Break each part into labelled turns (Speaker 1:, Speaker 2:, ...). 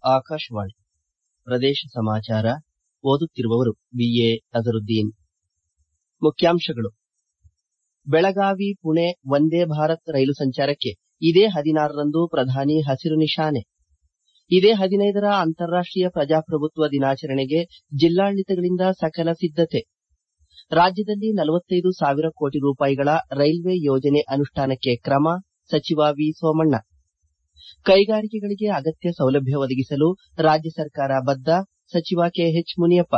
Speaker 1: ಆಕಾಶವಾಣಿ ಪ್ರದೇಶ ಸಮಾಚಾರ ಓದುತ್ತಿರುವವರು ಬಿಎ ಅಜರುದ್ದೀನ್ ಮುಖ್ಯಾಂಶಗಳು ಬೆಳಗಾವಿ ಪುಣೆ ವಂದೇ ಭಾರತ್ ರೈಲು ಸಂಚಾರಕ್ಕೆ ಇದೇ ಹದಿನಾರರಂದು ಪ್ರಧಾನಿ ಹಸಿರು ನಿಶಾನೆ ಇದೇ ಹದಿನೈದರ ಅಂತಾರಾಷ್ಟೀಯ ಪ್ರಜಾಪ್ರಭುತ್ವ ದಿನಾಚರಣೆಗೆ ಜಿಲ್ಲಾಡಳಿತಗಳಿಂದ ಸಕಲ ಸಿದ್ದತೆ ರಾಜ್ಯದಲ್ಲಿ ನಲವತ್ತೈದು ಸಾವಿರ ಕೋಟಿ ರೂಪಾಯಿಗಳ ರೈಲ್ವೆ ಯೋಜನೆ ಅನುಷ್ಠಾನಕ್ಕೆ ಕ್ರಮ ಸಚಿವ ವಿ ಸೋಮಣ್ಣ ಕೈಗಾರಿಕೆಗಳಿಗೆ ಅಗತ್ಯ ಸೌಲಭ್ಯ ಒದಗಿಸಲು ರಾಜ್ಯ ಸರ್ಕಾರ ಬದ್ಧ ಸಚಿವ ಕೆಎಚ್ ಮುನಿಯಪ್ಪ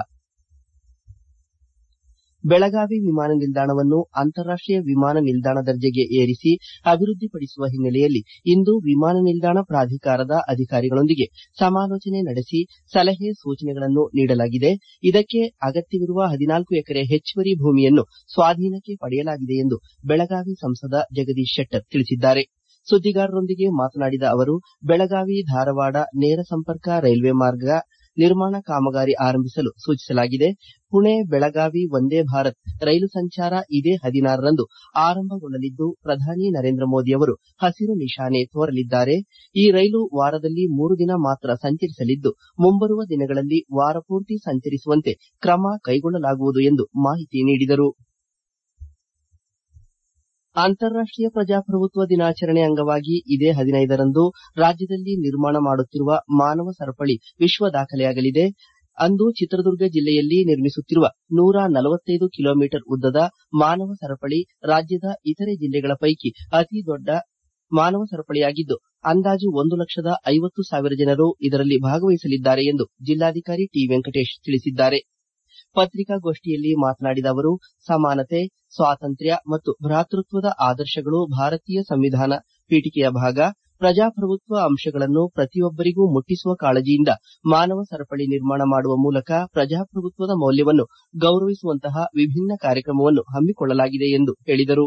Speaker 1: ಬೆಳಗಾವಿ ವಿಮಾನ ನಿಲ್ದಾಣವನ್ನು ಅಂತಾರಾಷ್ಟೀಯ ವಿಮಾನ ನಿಲ್ದಾಣ ದರ್ಜೆಗೆ ಏರಿಸಿ ಅಭಿವೃದ್ಧಿಪಡಿಸುವ ಹಿನ್ನೆಲೆಯಲ್ಲಿ ಇಂದು ವಿಮಾನ ನಿಲ್ದಾಣ ಪ್ರಾಧಿಕಾರದ ಅಧಿಕಾರಿಗಳೊಂದಿಗೆ ಸಮಾಲೋಚನೆ ನಡೆಸಿ ಸಲಹೆ ಸೂಚನೆಗಳನ್ನು ನೀಡಲಾಗಿದೆ ಇದಕ್ಕೆ ಅಗತ್ಯವಿರುವ ಹದಿನಾಲ್ಕು ಎಕರೆ ಹೆಚ್ಚುವರಿ ಭೂಮಿಯನ್ನು ಸ್ವಾಧೀನಕ್ಕೆ ಪಡೆಯಲಾಗಿದೆ ಎಂದು ಬೆಳಗಾವಿ ಸಂಸದ ಜಗದೀಶ್ ಶೆಟ್ಟರ್ ತಿಳಿಸಿದ್ದಾರೆ ಸುದ್ದಿಗಾರರೊಂದಿಗೆ ಮಾತನಾಡಿದ ಅವರು ಬೆಳಗಾವಿ ಧಾರವಾಡ ನೇರ ಸಂಪರ್ಕ ರೈಲ್ವೆ ಮಾರ್ಗ ನಿರ್ಮಾಣ ಕಾಮಗಾರಿ ಆರಂಭಿಸಲು ಸೂಚಿಸಲಾಗಿದೆ ಪುಣೆ ಬೆಳಗಾವಿ ವಂದೇ ಭಾರತ್ ರೈಲು ಸಂಚಾರ ಇದೇ ಹದಿನಾರರಂದು ಆರಂಭಗೊಳ್ಳಲಿದ್ದು ಪ್ರಧಾನಿ ನರೇಂದ್ರ ಮೋದಿ ಅವರು ಹಸಿರು ನಿಶಾನೆ ತೋರಲಿದ್ದಾರೆ ಈ ರೈಲು ವಾರದಲ್ಲಿ ಮೂರು ದಿನ ಮಾತ್ರ ಸಂಚರಿಸಲಿದ್ದು ಮುಂಬರುವ ದಿನಗಳಲ್ಲಿ ವಾರಪೂರ್ತಿ ಸಂಚರಿಸುವಂತೆ ಕ್ರಮ ಕೈಗೊಳ್ಳಲಾಗುವುದು ಎಂದು ಮಾಹಿತಿ ನೀಡಿದರು ಅಂತಾರಾಷ್ಟೀಯ ಪ್ರಜಾಪ್ರಭುತ್ವ ದಿನಾಚರಣೆ ಅಂಗವಾಗಿ ಇದೇ ಹದಿನೈದರಂದು ರಾಜ್ಯದಲ್ಲಿ ನಿರ್ಮಾಣ ಮಾಡುತ್ತಿರುವ ಮಾನವ ಸರಪಳಿ ವಿಶ್ವ ದಾಖಲೆಯಾಗಲಿದೆ ಅಂದು ಚಿತ್ರದುರ್ಗ ಜಿಲ್ಲೆಯಲ್ಲಿ ನಿರ್ಮಿಸುತ್ತಿರುವ ನೂರ ನಲವತ್ತೈದು ಕಿಲೋಮೀಟರ್ ಉದ್ದದ ಮಾನವ ಸರಪಳಿ ರಾಜ್ಯದ ಇತರೆ ಜಿಲ್ಲೆಗಳ ಪೈಕಿ ಅತಿ ದೊಡ್ಡ ಮಾನವ ಸರಪಳಿಯಾಗಿದ್ದು ಅಂದಾಜು ಒಂದು ಲಕ್ಷದ ಐವತ್ತು ಸಾವಿರ ಜನರು ಇದರಲ್ಲಿ ಭಾಗವಹಿಸಲಿದ್ದಾರೆ ಎಂದು ಜಿಲ್ಲಾಧಿಕಾರಿ ಟಿ ವೆಂಕಟೇಶ್ ತಿಳಿಸಿದ್ದಾರೆ ಪತ್ರಿಕಾಗೋಷ್ಠಿಯಲ್ಲಿ ಮಾತನಾಡಿದ ಅವರು ಸಮಾನತೆ ಸ್ವಾತಂತ್ರ್ಯ ಮತ್ತು ಭ್ರಾತೃತ್ವದ ಆದರ್ಶಗಳು ಭಾರತೀಯ ಸಂವಿಧಾನ ಪೀಠಿಕೆಯ ಭಾಗ ಪ್ರಜಾಪ್ರಭುತ್ವ ಅಂಶಗಳನ್ನು ಪ್ರತಿಯೊಬ್ಬರಿಗೂ ಮುಟ್ಟಿಸುವ ಕಾಳಜಿಯಿಂದ ಮಾನವ ಸರಪಳಿ ನಿರ್ಮಾಣ ಮಾಡುವ ಮೂಲಕ ಪ್ರಜಾಪ್ರಭುತ್ವದ ಮೌಲ್ಯವನ್ನು ಗೌರವಿಸುವಂತಹ ವಿಭಿನ್ನ ಕಾರ್ಯಕ್ರಮವನ್ನು ಹಮ್ಮಿಕೊಳ್ಳಲಾಗಿದೆ ಎಂದು ಹೇಳಿದರು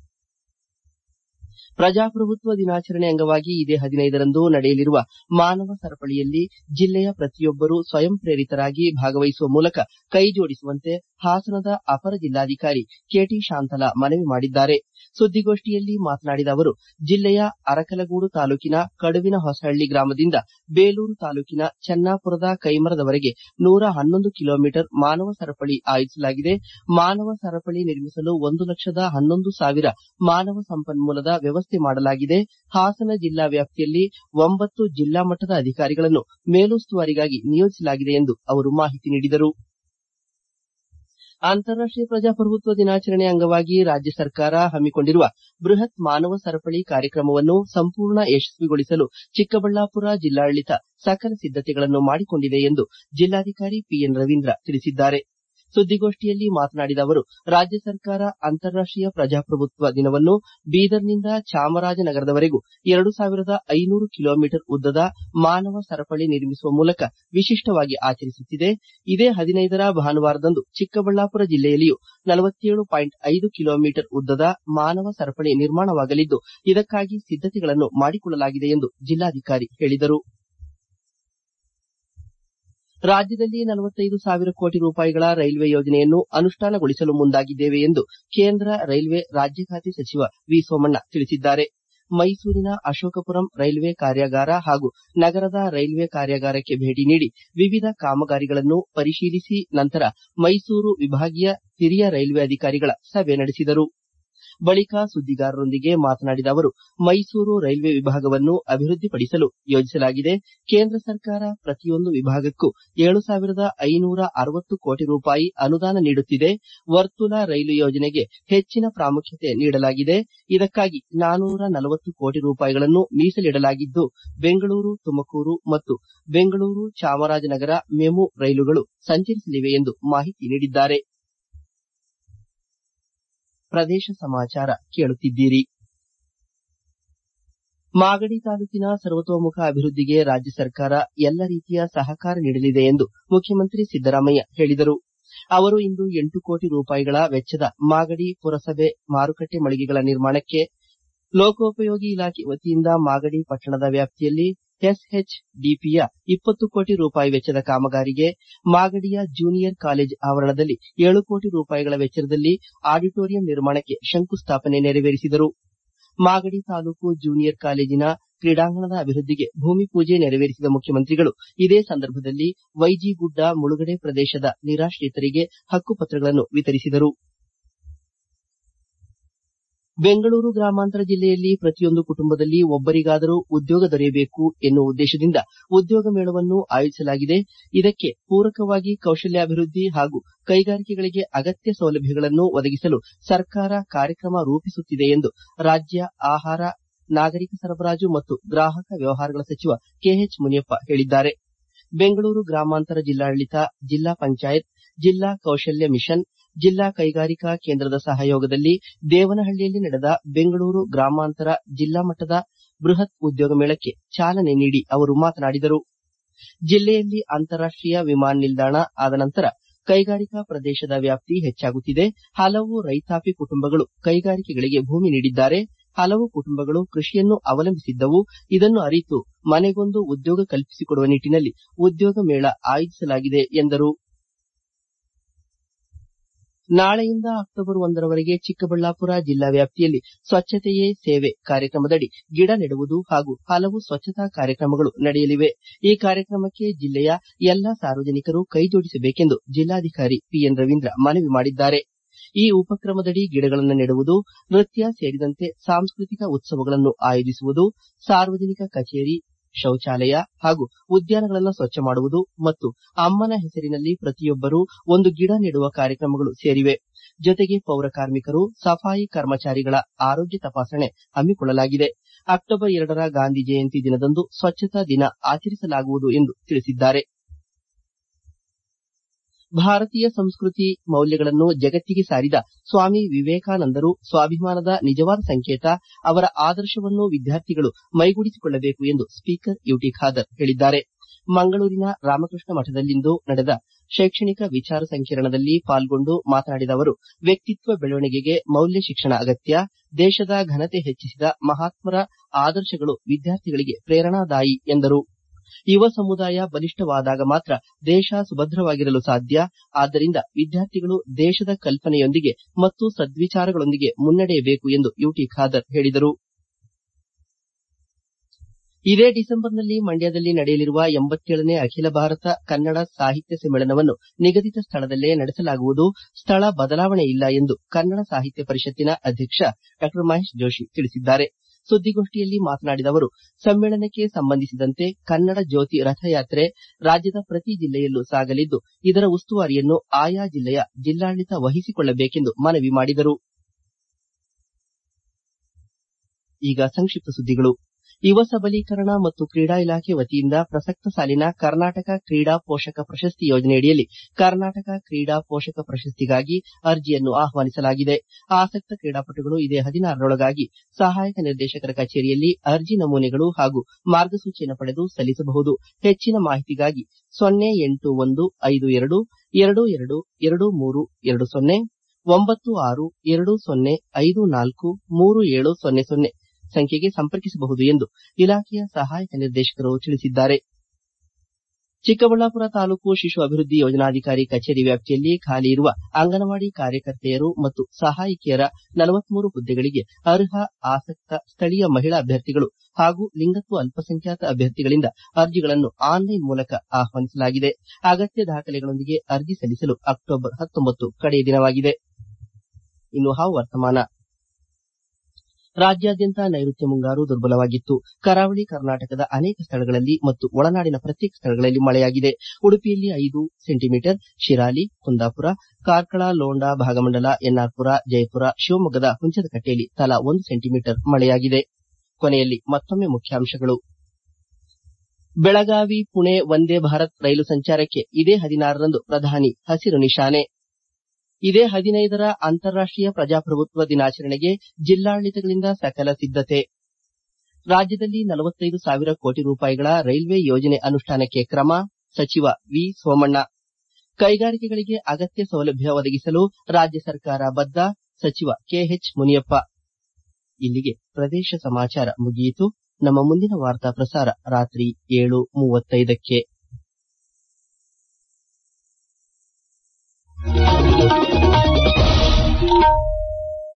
Speaker 1: ಪ್ರಜಾಪ್ರಭುತ್ವ ದಿನಾಚರಣೆ ಅಂಗವಾಗಿ ಇದೇ ಹದಿನೈದರಂದು ನಡೆಯಲಿರುವ ಮಾನವ ಸರಪಳಿಯಲ್ಲಿ ಜಿಲ್ಲೆಯ ಪ್ರತಿಯೊಬ್ಬರು ಸ್ವಯಂ ಪ್ರೇರಿತರಾಗಿ ಭಾಗವಹಿಸುವ ಮೂಲಕ ಕೈಜೋಡಿಸುವಂತೆ ಹಾಸನದ ಅಪರ ಜಿಲ್ಲಾಧಿಕಾರಿ ಕೆಟಿ ಶಾಂತಲಾ ಮನವಿ ಮಾಡಿದ್ದಾರೆ ಸುದ್ದಿಗೋಷ್ಠಿಯಲ್ಲಿ ಮಾತನಾಡಿದ ಅವರು ಜಿಲ್ಲೆಯ ಅರಕಲಗೂಡು ತಾಲೂಕಿನ ಕಡುವಿನ ಹೊಸಹಳ್ಳಿ ಗ್ರಾಮದಿಂದ ಬೇಲೂರು ತಾಲೂಕಿನ ಚೆನ್ನಾಪುರದ ಕೈಮರದವರೆಗೆ ನೂರ ಹನ್ನೊಂದು ಕಿಲೋಮೀಟರ್ ಮಾನವ ಸರಪಳಿ ಆಯೋಜಿಸಲಾಗಿದೆ ಮಾನವ ಸರಪಳಿ ನಿರ್ಮಿಸಲು ಒಂದು ಲಕ್ಷದ ಹನ್ನೊಂದು ಸಾವಿರ ಮಾನವ ಸಂಪನ್ಮೂಲದ ವ್ಯವಸ್ಥೆ ಮಾಡಲಾಗಿದೆ ಹಾಸನ ಜಿಲ್ಲಾ ವ್ಯಾಪ್ತಿಯಲ್ಲಿ ಒಂಬತ್ತು ಜಿಲ್ಲಾ ಮಟ್ಟದ ಅಧಿಕಾರಿಗಳನ್ನು ಮೇಲುಸ್ತುವಾರಿಗಾಗಿ ನಿಯೋಜಿಸಲಾಗಿದೆ ಎಂದು ಅವರು ಮಾಹಿತಿ ನೀಡಿದರು ಅಂತಾರಾಷ್ಟೀಯ ಪ್ರಜಾಪ್ರಭುತ್ವ ದಿನಾಚರಣೆ ಅಂಗವಾಗಿ ರಾಜ್ಯ ಸರ್ಕಾರ ಹಮ್ಮಿಕೊಂಡಿರುವ ಬೃಹತ್ ಮಾನವ ಸರಪಳಿ ಕಾರ್ಯಕ್ರಮವನ್ನು ಸಂಪೂರ್ಣ ಯಶಸ್ವಿಗೊಳಿಸಲು ಚಿಕ್ಕಬಳ್ಳಾಪುರ ಜಿಲ್ಲಾಡಳಿತ ಸಕಲ ಸಿದ್ದತೆಗಳನ್ನು ಮಾಡಿಕೊಂಡಿದೆ ಎಂದು ಜಿಲ್ಲಾಧಿಕಾರಿ ಪಿಎನ್ ರವೀಂದ್ರ ತಿಳಿಸಿದ್ದಾರೆ ಸುದ್ದಿಗೋಷ್ಠಿಯಲ್ಲಿ ಮಾತನಾಡಿದ ಅವರು ರಾಜ್ಯ ಸರ್ಕಾರ ಅಂತಾರಾಷ್ಟೀಯ ಪ್ರಜಾಪ್ರಭುತ್ವ ದಿನವನ್ನು ಬೀದರ್ನಿಂದ ಚಾಮರಾಜನಗರದವರೆಗೂ ಎರಡು ಸಾವಿರದ ಐನೂರು ಕಿಲೋಮೀಟರ್ ಉದ್ದದ ಮಾನವ ಸರಪಳಿ ನಿರ್ಮಿಸುವ ಮೂಲಕ ವಿಶಿಷ್ಟವಾಗಿ ಆಚರಿಸುತ್ತಿದೆ ಇದೇ ಹದಿನೈದರ ಭಾನುವಾರದಂದು ಚಿಕ್ಕಬಳ್ಳಾಪುರ ಜಿಲ್ಲೆಯಲ್ಲಿಯೂ ನಲವತ್ತೇಳು ಪಾಯಿಂಟ್ ಐದು ಕಿಲೋಮೀಟರ್ ಉದ್ದದ ಮಾನವ ಸರಪಳಿ ನಿರ್ಮಾಣವಾಗಲಿದ್ದು ಇದಕ್ಕಾಗಿ ಸಿದ್ದತೆಗಳನ್ನು ಮಾಡಿಕೊಳ್ಳಲಾಗಿದೆ ಎಂದು ಜಿಲ್ಲಾಧಿಕಾರಿ ಹೇಳಿದರು ರಾಜ್ಯದಲ್ಲಿ ನಲವತ್ತೈದು ಸಾವಿರ ಕೋಟಿ ರೂಪಾಯಿಗಳ ರೈಲ್ವೆ ಯೋಜನೆಯನ್ನು ಅನುಷ್ಠಾನಗೊಳಿಸಲು ಮುಂದಾಗಿದ್ದೇವೆ ಎಂದು ಕೇಂದ್ರ ರೈಲ್ವೆ ರಾಜ್ಯ ಖಾತೆ ಸಚಿವ ವಿ ಸೋಮಣ್ಣ ತಿಳಿಸಿದ್ದಾರೆ ಮೈಸೂರಿನ ಅಶೋಕಪುರಂ ರೈಲ್ವೆ ಕಾರ್ಯಾಗಾರ ಹಾಗೂ ನಗರದ ರೈಲ್ವೆ ಕಾರ್ಯಾಗಾರಕ್ಕೆ ಭೇಟಿ ನೀಡಿ ವಿವಿಧ ಕಾಮಗಾರಿಗಳನ್ನು ಪರಿಶೀಲಿಸಿ ನಂತರ ಮೈಸೂರು ವಿಭಾಗೀಯ ಹಿರಿಯ ರೈಲ್ವೆ ಅಧಿಕಾರಿಗಳ ಸಭೆ ನಡೆಸಿದರು ಬಳಿಕ ಸುದ್ದಿಗಾರರೊಂದಿಗೆ ಮಾತನಾಡಿದ ಅವರು ಮೈಸೂರು ರೈಲ್ವೆ ವಿಭಾಗವನ್ನು ಅಭಿವೃದ್ಧಿಪಡಿಸಲು ಯೋಜಿಸಲಾಗಿದೆ ಕೇಂದ್ರ ಸರ್ಕಾರ ಪ್ರತಿಯೊಂದು ವಿಭಾಗಕ್ಕೂ ಏಳು ಸಾವಿರದ ಐನೂರ ಅರವತ್ತು ಕೋಟಿ ರೂಪಾಯಿ ಅನುದಾನ ನೀಡುತ್ತಿದೆ ವರ್ತುಲ ರೈಲು ಯೋಜನೆಗೆ ಹೆಚ್ಚಿನ ಪ್ರಾಮುಖ್ಯತೆ ನೀಡಲಾಗಿದೆ ಇದಕ್ಕಾಗಿ ನಾನೂರ ನಲವತ್ತು ಕೋಟಿ ರೂಪಾಯಿಗಳನ್ನು ಮೀಸಲಿಡಲಾಗಿದ್ದು ಬೆಂಗಳೂರು ತುಮಕೂರು ಮತ್ತು ಬೆಂಗಳೂರು ಚಾಮರಾಜನಗರ ಮೆಮು ರೈಲುಗಳು ಸಂಚರಿಸಲಿವೆ ಎಂದು ಮಾಹಿತಿ ನೀಡಿದ್ದಾರೆ ಪ್ರದೇಶ ಸಮಾಚಾರ ಕೇಳುತ್ತಿದ್ದೀರಿ ಮಾಗಡಿ ತಾಲೂಕಿನ ಸರ್ವತೋಮುಖ ಅಭಿವೃದ್ಧಿಗೆ ರಾಜ್ಯ ಸರ್ಕಾರ ಎಲ್ಲ ರೀತಿಯ ಸಹಕಾರ ನೀಡಲಿದೆ ಎಂದು ಮುಖ್ಯಮಂತ್ರಿ ಸಿದ್ದರಾಮಯ್ಯ ಹೇಳಿದರು ಅವರು ಇಂದು ಎಂಟು ಕೋಟಿ ರೂಪಾಯಿಗಳ ವೆಚ್ಚದ ಮಾಗಡಿ ಪುರಸಭೆ ಮಾರುಕಟ್ಟೆ ಮಳಿಗೆಗಳ ನಿರ್ಮಾಣಕ್ಕೆ ಲೋಕೋಪಯೋಗಿ ಇಲಾಖೆ ವತಿಯಿಂದ ಮಾಗಡಿ ಪಟ್ಟಣದ ವ್ಯಾಪ್ತಿಯಲ್ಲಿ ಎಸ್ಎಚ್ಡಿಪಿಯ ಇಪ್ಪತ್ತು ಕೋಟಿ ರೂಪಾಯಿ ವೆಚ್ಚದ ಕಾಮಗಾರಿಗೆ ಮಾಗಡಿಯ ಜೂನಿಯರ್ ಕಾಲೇಜ್ ಆವರಣದಲ್ಲಿ ಏಳು ಕೋಟಿ ರೂಪಾಯಿಗಳ ವೆಚ್ಚದಲ್ಲಿ ಆಡಿಟೋರಿಯಂ ನಿರ್ಮಾಣಕ್ಕೆ ಶಂಕುಸ್ಥಾಪನೆ ನೆರವೇರಿಸಿದರು ಮಾಗಡಿ ತಾಲೂಕು ಜೂನಿಯರ್ ಕಾಲೇಜಿನ ಕ್ರೀಡಾಂಗಣದ ಅಭಿವೃದ್ಧಿಗೆ ಭೂಮಿ ಪೂಜೆ ನೆರವೇರಿಸಿದ ಮುಖ್ಯಮಂತ್ರಿಗಳು ಇದೇ ಸಂದರ್ಭದಲ್ಲಿ ವೈಜಿಗುಡ್ಡ ಮುಳುಗಡೆ ಪ್ರದೇಶದ ನಿರಾತ್ರಿತರಿಗೆ ಹಕ್ಕುಪತ್ರಗಳನ್ನು ವಿತರಿಸಿದರು ಬೆಂಗಳೂರು ಗ್ರಾಮಾಂತರ ಜಿಲ್ಲೆಯಲ್ಲಿ ಪ್ರತಿಯೊಂದು ಕುಟುಂಬದಲ್ಲಿ ಒಬ್ಬರಿಗಾದರೂ ಉದ್ಯೋಗ ದೊರೆಯಬೇಕು ಎನ್ನುವ ಉದ್ದೇಶದಿಂದ ಉದ್ಯೋಗ ಮೇಳವನ್ನು ಆಯೋಜಿಸಲಾಗಿದೆ ಇದಕ್ಕೆ ಪೂರಕವಾಗಿ ಕೌಶಲ್ಯಾಭಿವೃದ್ಧಿ ಹಾಗೂ ಕೈಗಾರಿಕೆಗಳಿಗೆ ಅಗತ್ಯ ಸೌಲಭ್ಯಗಳನ್ನು ಒದಗಿಸಲು ಸರ್ಕಾರ ಕಾರ್ಯಕ್ರಮ ರೂಪಿಸುತ್ತಿದೆ ಎಂದು ರಾಜ್ಯ ಆಹಾರ ನಾಗರಿಕ ಸರಬರಾಜು ಮತ್ತು ಗ್ರಾಹಕ ವ್ಯವಹಾರಗಳ ಸಚಿವ ಕೆಎಚ್ ಮುನಿಯಪ್ಪ ಹೇಳಿದ್ದಾರೆ ಬೆಂಗಳೂರು ಗ್ರಾಮಾಂತರ ಜಿಲ್ಲಾಡಳಿತ ಜಿಲ್ಲಾ ಪಂಚಾಯತ್ ಜಿಲ್ಲಾ ಕೌಶಲ್ಯ ಮಿಷನ್ ಜಿಲ್ಲಾ ಕೈಗಾರಿಕಾ ಕೇಂದ್ರದ ಸಹಯೋಗದಲ್ಲಿ ದೇವನಹಳ್ಳಿಯಲ್ಲಿ ನಡೆದ ಬೆಂಗಳೂರು ಗ್ರಾಮಾಂತರ ಜಿಲ್ಲಾ ಮಟ್ಟದ ಬೃಹತ್ ಉದ್ಯೋಗ ಮೇಳಕ್ಕೆ ಚಾಲನೆ ನೀಡಿ ಅವರು ಮಾತನಾಡಿದರು ಜಿಲ್ಲೆಯಲ್ಲಿ ಅಂತಾರಾಷ್ಟೀಯ ವಿಮಾನ ನಿಲ್ದಾಣ ಆದ ನಂತರ ಕೈಗಾರಿಕಾ ಪ್ರದೇಶದ ವ್ಯಾಪ್ತಿ ಹೆಚ್ಚಾಗುತ್ತಿದೆ ಹಲವು ರೈತಾಪಿ ಕುಟುಂಬಗಳು ಕೈಗಾರಿಕೆಗಳಿಗೆ ಭೂಮಿ ನೀಡಿದ್ದಾರೆ ಹಲವು ಕುಟುಂಬಗಳು ಕೃಷಿಯನ್ನು ಅವಲಂಬಿಸಿದ್ದವು ಇದನ್ನು ಅರಿತು ಮನೆಗೊಂದು ಉದ್ಯೋಗ ಕಲ್ಪಿಸಿಕೊಡುವ ನಿಟ್ಟಿನಲ್ಲಿ ಉದ್ಯೋಗ ಮೇಳ ಆಯೋಜಿಸಲಾಗಿದೆ ಎಂದರು ನಾಳೆಯಿಂದ ಅಕ್ಟೋಬರ್ ಒಂದರವರೆಗೆ ಚಿಕ್ಕಬಳ್ಳಾಪುರ ಜಿಲ್ಲಾ ವ್ಯಾಪ್ತಿಯಲ್ಲಿ ಸ್ವಚ್ಛತೆಯೇ ಸೇವೆ ಕಾರ್ಯಕ್ರಮದಡಿ ಗಿಡ ನೆಡುವುದು ಹಾಗೂ ಹಲವು ಸ್ವಚ್ಛತಾ ಕಾರ್ಯಕ್ರಮಗಳು ನಡೆಯಲಿವೆ ಈ ಕಾರ್ಯಕ್ರಮಕ್ಕೆ ಜಿಲ್ಲೆಯ ಎಲ್ಲಾ ಸಾರ್ವಜನಿಕರು ಕೈಜೋಡಿಸಬೇಕೆಂದು ಜಿಲ್ಲಾಧಿಕಾರಿ ಪಿಎನ್ ರವೀಂದ್ರ ಮನವಿ ಮಾಡಿದ್ದಾರೆ ಈ ಉಪಕ್ರಮದಡಿ ಗಿಡಗಳನ್ನು ನೆಡುವುದು ನೃತ್ಯ ಸೇರಿದಂತೆ ಸಾಂಸ್ಕೃತಿಕ ಉತ್ಸವಗಳನ್ನು ಆಯೋಜಿಸುವುದು ಸಾರ್ವಜನಿಕ ಕಚೇರಿ ಶೌಚಾಲಯ ಹಾಗೂ ಉದ್ಯಾನಗಳನ್ನು ಸ್ವಚ್ಛ ಮಾಡುವುದು ಮತ್ತು ಅಮ್ಮನ ಹೆಸರಿನಲ್ಲಿ ಪ್ರತಿಯೊಬ್ಬರೂ ಒಂದು ಗಿಡ ನೆಡುವ ಕಾರ್ಯಕ್ರಮಗಳು ಸೇರಿವೆ ಜೊತೆಗೆ ಪೌರ ಕಾರ್ಮಿಕರು ಸಫಾಯಿ ಕರ್ಮಚಾರಿಗಳ ಆರೋಗ್ಯ ತಪಾಸಣೆ ಹಮ್ಮಿಕೊಳ್ಳಲಾಗಿದೆ ಅಕ್ಟೋಬರ್ ಎರಡರ ಗಾಂಧಿ ಜಯಂತಿ ದಿನದಂದು ಸ್ವಚ್ಛತಾ ದಿನ ಆಚರಿಸಲಾಗುವುದು ಎಂದು ತಿಳಿಸಿದ್ದಾರೆ ಭಾರತೀಯ ಸಂಸ್ಕೃತಿ ಮೌಲ್ಯಗಳನ್ನು ಜಗತ್ತಿಗೆ ಸಾರಿದ ಸ್ವಾಮಿ ವಿವೇಕಾನಂದರು ಸ್ವಾಭಿಮಾನದ ನಿಜವಾದ ಸಂಕೇತ ಅವರ ಆದರ್ಶವನ್ನು ವಿದ್ಯಾರ್ಥಿಗಳು ಮೈಗೂಡಿಸಿಕೊಳ್ಳಬೇಕು ಎಂದು ಸ್ಪೀಕರ್ ಯುಟಿ ಖಾದರ್ ಹೇಳಿದ್ದಾರೆ ಮಂಗಳೂರಿನ ರಾಮಕೃಷ್ಣ ಮಠದಲ್ಲಿಂದು ನಡೆದ ಶೈಕ್ಷಣಿಕ ವಿಚಾರ ಸಂಕಿರಣದಲ್ಲಿ ಪಾಲ್ಗೊಂಡು ಮಾತನಾಡಿದ ಅವರು ವ್ಯಕ್ತಿತ್ವ ಬೆಳವಣಿಗೆಗೆ ಮೌಲ್ಯ ಶಿಕ್ಷಣ ಅಗತ್ಯ ದೇಶದ ಘನತೆ ಹೆಚ್ಚಿಸಿದ ಮಹಾತ್ಮರ ಆದರ್ಶಗಳು ವಿದ್ಯಾರ್ಥಿಗಳಿಗೆ ಪ್ರೇರಣಾದಾಯಿ ಎಂದರು ಯುವ ಸಮುದಾಯ ಬಲಿಷ್ಠವಾದಾಗ ಮಾತ್ರ ದೇಶ ಸುಭದ್ರವಾಗಿರಲು ಸಾಧ್ಯ ಆದ್ದರಿಂದ ವಿದ್ಯಾರ್ಥಿಗಳು ದೇಶದ ಕಲ್ಪನೆಯೊಂದಿಗೆ ಮತ್ತು ಸದ್ವಿಚಾರಗಳೊಂದಿಗೆ ಮುನ್ನಡೆಯಬೇಕು ಎಂದು ಯುಟಿ ಖಾದರ್ ಹೇಳಿದರು ಇದೇ ಡಿಸೆಂಬರ್ನಲ್ಲಿ ಮಂಡ್ಯದಲ್ಲಿ ನಡೆಯಲಿರುವ ಎಂಬತ್ತೇಳನೇ ಅಖಿಲ ಭಾರತ ಕನ್ನಡ ಸಾಹಿತ್ಯ ಸಮ್ಮೇಳನವನ್ನು ನಿಗದಿತ ಸ್ಥಳದಲ್ಲೇ ನಡೆಸಲಾಗುವುದು ಸ್ಥಳ ಬದಲಾವಣೆ ಇಲ್ಲ ಎಂದು ಕನ್ನಡ ಸಾಹಿತ್ಯ ಪರಿಷತ್ತಿನ ಅಧ್ಯಕ್ಷ ಡಾ ಮಹೇಶ್ ಜೋಶಿ ತಿಳಿಸಿದ್ದಾರೆ ಸುದ್ದಿಗೋಷ್ಠಿಯಲ್ಲಿ ಮಾತನಾಡಿದ ಅವರು ಸಮ್ಮೇಳನಕ್ಕೆ ಸಂಬಂಧಿಸಿದಂತೆ ಕನ್ನಡ ಜ್ಯೋತಿ ರಥಯಾತ್ರೆ ರಾಜ್ಯದ ಪ್ರತಿ ಜಿಲ್ಲೆಯಲ್ಲೂ ಸಾಗಲಿದ್ದು ಇದರ ಉಸ್ತುವಾರಿಯನ್ನು ಆಯಾ ಜಿಲ್ಲೆಯ ಜಿಲ್ಲಾಡಳಿತ ವಹಿಸಿಕೊಳ್ಳಬೇಕೆಂದು ಮನವಿ ಮಾಡಿದರು ಈಗ ಸಂಕ್ಷಿಪ್ತ ಸುದ್ದಿಗಳು ಯುವ ಸಬಲೀಕರಣ ಮತ್ತು ಕ್ರೀಡಾ ಇಲಾಖೆ ವತಿಯಿಂದ ಪ್ರಸಕ್ತ ಸಾಲಿನ ಕರ್ನಾಟಕ ಕ್ರೀಡಾ ಪೋಷಕ ಪ್ರಶಸ್ತಿ ಯೋಜನೆಯಡಿಯಲ್ಲಿ ಕರ್ನಾಟಕ ಕ್ರೀಡಾ ಪೋಷಕ ಪ್ರಶಸ್ತಿಗಾಗಿ ಅರ್ಜಿಯನ್ನು ಆಹ್ವಾನಿಸಲಾಗಿದೆ ಆಸಕ್ತ ಕ್ರೀಡಾಪಟುಗಳು ಇದೇ ಹದಿನಾರರೊಳಗಾಗಿ ಸಹಾಯಕ ನಿರ್ದೇಶಕರ ಕಚೇರಿಯಲ್ಲಿ ಅರ್ಜಿ ನಮೂನೆಗಳು ಹಾಗೂ ಮಾರ್ಗಸೂಚಿಯನ್ನು ಪಡೆದು ಸಲ್ಲಿಸಬಹುದು ಹೆಚ್ಚಿನ ಮಾಹಿತಿಗಾಗಿ ಸೊನ್ನೆ ಎಂಟು ಒಂದು ಐದು ಎರಡು ಎರಡು ಎರಡು ಎರಡು ಮೂರು ಎರಡು ಸೊನ್ನೆ ಒಂಬತ್ತು ಆರು ಎರಡು ಸೊನ್ನೆ ಐದು ನಾಲ್ಕು ಮೂರು ಏಳು ಸೊನ್ನೆ ಸೊನ್ನೆ ಸಂಖ್ಯೆಗೆ ಸಂಪರ್ಕಿಸಬಹುದು ಎಂದು ಇಲಾಖೆಯ ಸಹಾಯಕ ನಿರ್ದೇಶಕರು ತಿಳಿಸಿದ್ದಾರೆ ಚಿಕ್ಕಬಳ್ಳಾಪುರ ತಾಲೂಕು ಶಿಶು ಅಭಿವೃದ್ಧಿ ಯೋಜನಾಧಿಕಾರಿ ಕಚೇರಿ ವ್ಯಾಪ್ತಿಯಲ್ಲಿ ಖಾಲಿ ಇರುವ ಅಂಗನವಾಡಿ ಕಾರ್ಯಕರ್ತೆಯರು ಮತ್ತು ಸಹಾಯಕಿಯರ ನಲವತ್ಮೂರು ಹುದ್ದೆಗಳಿಗೆ ಅರ್ಹ ಆಸಕ್ತ ಸ್ಥಳೀಯ ಮಹಿಳಾ ಅಭ್ಯರ್ಥಿಗಳು ಹಾಗೂ ಲಿಂಗತ್ವ ಅಲ್ಪಸಂಖ್ಯಾತ ಅಭ್ಯರ್ಥಿಗಳಿಂದ ಅರ್ಜಿಗಳನ್ನು ಆನ್ಲೈನ್ ಮೂಲಕ ಆಹ್ವಾನಿಸಲಾಗಿದೆ ಅಗತ್ಯ ದಾಖಲೆಗಳೊಂದಿಗೆ ಅರ್ಜಿ ಸಲ್ಲಿಸಲು ಅಕ್ಟೋಬರ್ ಹತ್ತೊಂಬತ್ತು ಕಡೆಯ ದಿನವಾಗಿದೆ ಇನ್ನು ಹವಾವರ್ತಮಾನ ರಾಜ್ಯಾದ್ಯಂತ ನೈಋತ್ಯ ಮುಂಗಾರು ದುರ್ಬಲವಾಗಿತ್ತು ಕರಾವಳಿ ಕರ್ನಾಟಕದ ಅನೇಕ ಸ್ಥಳಗಳಲ್ಲಿ ಮತ್ತು ಒಳನಾಡಿನ ಪ್ರತ್ಯೇಕ ಸ್ಥಳಗಳಲ್ಲಿ ಮಳೆಯಾಗಿದೆ ಉಡುಪಿಯಲ್ಲಿ ಐದು ಸೆಂಟಿಮೀಟರ್ ಶಿರಾಲಿ ಕುಂದಾಪುರ ಕಾರ್ಕಳ ಲೋಂಡಾ ಭಾಗಮಂಡಲ ಎನ್ಆರ್ಪುರ ಜಯಪುರ ಶಿವಮೊಗ್ಗದ ಹುಂಚದಕಟ್ಟೆಯಲ್ಲಿ ತಲಾ ಒಂದು ಸೆಂಟಿಮೀಟರ್ ಮಳೆಯಾಗಿದೆ ಕೊನೆಯಲ್ಲಿ ಮತ್ತೊಮ್ಮೆ ಮುಖ್ಯಾಂಶಗಳು ಬೆಳಗಾವಿ ಪುಣೆ ವಂದೇ ಭಾರತ್ ರೈಲು ಸಂಚಾರಕ್ಕೆ ಇದೇ ಹದಿನಾರರಂದು ಪ್ರಧಾನಿ ಹಸಿರು ನಿಶಾನೆ ಇದೇ ಹದಿನೈದರ ಅಂತಾರಾಷ್ಟೀಯ ಪ್ರಜಾಪ್ರಭುತ್ವ ದಿನಾಚರಣೆಗೆ ಜಿಲ್ಲಾಡಳಿತಗಳಿಂದ ಸಕಲ ಸಿದ್ದತೆ ರಾಜ್ಯದಲ್ಲಿ ನಲವತ್ತೈದು ಸಾವಿರ ಕೋಟಿ ರೂಪಾಯಿಗಳ ರೈಲ್ವೆ ಯೋಜನೆ ಅನುಷ್ಠಾನಕ್ಕೆ ಕ್ರಮ ಸಚಿವ ವಿ ಸೋಮಣ್ಣ ಕೈಗಾರಿಕೆಗಳಿಗೆ ಅಗತ್ಯ ಸೌಲಭ್ಯ ಒದಗಿಸಲು ರಾಜ್ಯ ಸರ್ಕಾರ ಬದ್ಧ ಸಚಿವ ಕೆಎಚ್ ಮುನಿಯಪ್ಪ ಇಲ್ಲಿಗೆ ಪ್ರದೇಶ ಸಮಾಚಾರ ಮುಗಿಯಿತು ನಮ್ಮ ಮುಂದಿನ ವಾರ್ತಾ ಪ್ರಸಾರ ರಾತ್ರಿ ಏಳು ಮೂವತ್ತೈದಕ್ಕೆ